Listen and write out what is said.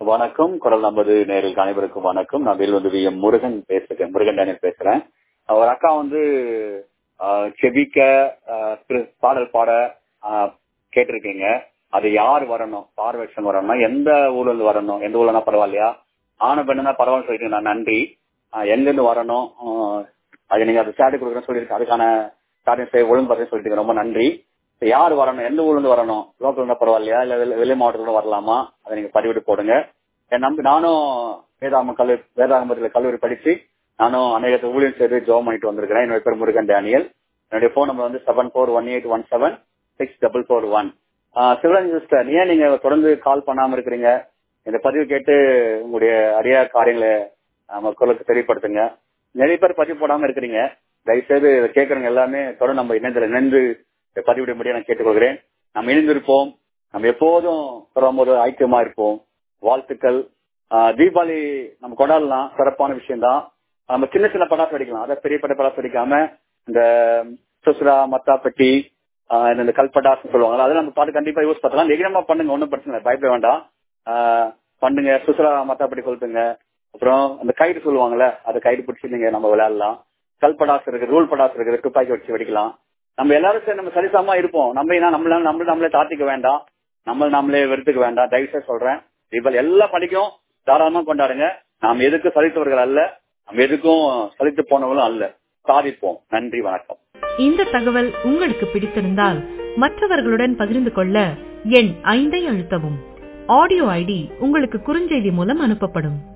வணக்கம் குரல் நமது நேரில் அனைவருக்கும் வணக்கம் நான் வேல் வந்து வி எம் முருகன் பேசுகிறேன் முருகன் டேனியல் பேசுறேன் ஒரு அக்கா வந்து ஆஹ், செபிக்க ஆஹ், திரு- பாடல் பாட ஆஹ், கேட்டிருக்கீங்க அது யார் வரணும் பார்வேஷன் வரணும் எந்த ஊர்ல இருந்து வரணும் எந்த ஊர்லனா பரவாயில்லையா ஆன பெண்ணுனா பரவாயில்ல சொல்லிட்டு நான் நன்றி ஆஹ், எங்க இருந்து வரணும் ஆஹ், அது நீங்க அது ஸ்டார்ட் கொடுக்குறேன்னு சொல்லியிருக்கு அதுக்கான ஸ்டார்டிங் செய்ய ஒழுங்கு பார்த்து சொல்லிட்டு ரொம்ப நன்றி இப்ப யார் வரணும் எந்த ஊர்ல இருந்து வரணும் லோக்கல் இருந்தா பரவாயில்லையா இல்ல வெளி- வெளி மாவட்டத்துல வரலாமா அதை நீங்க பதிவிட்டு போடுங்க என் நம்பி நானும் வேதாம கல்லூரி வேதாகமத்தில் கல்லூரி படிச்சு நானும் அநேகத்தை ஊழியம் செய்து ஜோம் பண்ணிட்டு வந்திருக்கிறேன் என்னோட பேர் முருகன் டேனியல் என்னுடைய போன் நம்பர் வந்து seven four one eight one seven six double four one Sivaranji sister ஏன் நீங்க தொடர்ந்து கால் பண்ணாம இருக்கிறீங்க இந்த பதிவு கேட்டு உங்களுடைய அடியா காரியங்களை ஆஹ், மக்களுக்கு தெரியப்படுத்துங்க நிறைய பேர் பதிவு போடாம இருக்கிறீங்க தயவுசெய்து இதை கேட்கறவங்க எல்லாமே தொடர்ந்து நம்ம இணையத்தில் இணைந்து இதை பதிவிடும்படியா நான் கேட்டுக்கொள்கிறேன் நம்ம இணைந்திருப்போம் நம்ம எப்போதும் வரும்போது ஐக்கியமா இருப்போம் வாழ்த்துக்கள் ஆஹ் தீபாவளி நம்ம கொண்டாடலாம் சிறப்பான விஷயம் தான் நம்ம சின்ன சின்ன படாசு வெடிக்கலாம் அதை பெரிய பட படாசு வெடிக்காம இந்த சுசுரா மத்தா பெட்டி ஆஹ் இந்த கல்பட்டாஸ் சொல்லுவாங்க அதெல்லாம் நம்ம பாட்டு கண்டிப்பா யூஸ் பண்ணலாம் தைரியமா பண்ணுங்க ஒன்றும் பிரச்சனை இல்லை பயப்பட வேண்டாம் ஆஹ் பண்ணுங்க சுசுரா மத்தா பெட்டி கொளுத்துங்க அப்புறம் அந்த கயிறு சொல்லுவாங்கல்ல அதை கயிறு பிடிச்சி நீங்க நம்ம விளையாடலாம் கல்படாஸ் இருக்கு ரூல் படாஸ் இருக்கு துப்பாக்கி வச்சு வெடிக்கலாம் நம்ம எல்லாரும் சேர்ந்து நம்ம சரிசமமா இருப்போம் நம்ம ஏன்னா நம்மள நம்மள நம்மளே தாத்திக்க வேண்டாம் நம்ம நம்மளே வெறுத்துக்க வேண்டாம் தயவுசெய்து சொல்றேன் தீபாவளி எல்லாம் படிக்கும் தாராளமா கொண்டாடுங்க நாம் எதுக்கு சலித்தவர்கள் அல்ல நம்ம எதுக்கும் சலித்து போனவங்களும் அல்ல சாதிப்போம் நன்றி வணக்கம் இந்த தகவல் உங்களுக்கு பிடித்திருந்தால் மற்றவர்களுடன் பகிர்ந்து கொள்ள எண் ஐந்தை அழுத்தவும் ஆடியோ ஐடி உங்களுக்கு குறுஞ்செய்தி மூலம் அனுப்பப்படும்